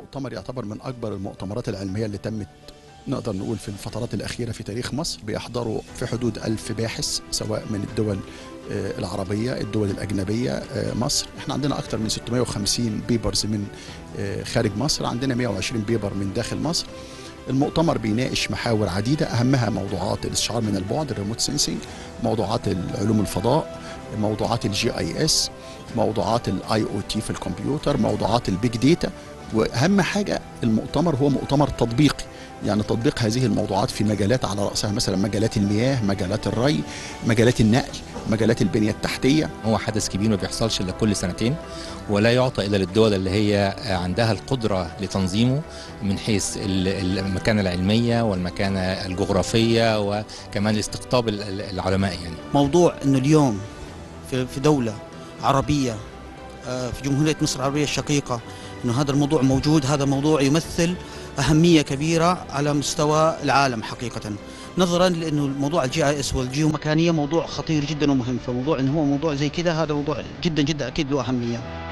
المؤتمر يعتبر من أكبر المؤتمرات العلمية اللي تمت نقدر نقول في الفترات الأخيرة في تاريخ مصر بيحضروا في حدود ألف باحث سواء من الدول آه، العربية الدول الأجنبية آه، مصر احنا عندنا أكثر من 650 بيبرز من آه، خارج مصر عندنا 120 بيبر من داخل مصر المؤتمر بيناقش محاور عديدة أهمها موضوعات الاستشعار من البعد الريموت سينسينج موضوعات علوم الفضاء موضوعات الجي اي اس موضوعات الاي او تي في الكمبيوتر موضوعات البيج داتا واهم حاجه المؤتمر هو مؤتمر تطبيقي يعني تطبيق هذه الموضوعات في مجالات على راسها مثلا مجالات المياه مجالات الري مجالات النقل مجالات البنيه التحتيه هو حدث كبير ما بيحصلش الا كل سنتين ولا يعطى الا للدول اللي هي عندها القدره لتنظيمه من حيث ال- المكانه العلميه والمكانه الجغرافيه وكمان استقطاب ال- ال- العلماء يعني موضوع انه اليوم في في دوله عربيه آه، في جمهوريه مصر العربيه الشقيقه انه هذا الموضوع موجود هذا موضوع يمثل اهميه كبيره على مستوى العالم حقيقه نظرا لانه موضوع الجي اي اس والجيومكانيه موضوع خطير جدا ومهم فموضوع انه هو موضوع زي كذا هذا موضوع جدا جدا اكيد له اهميه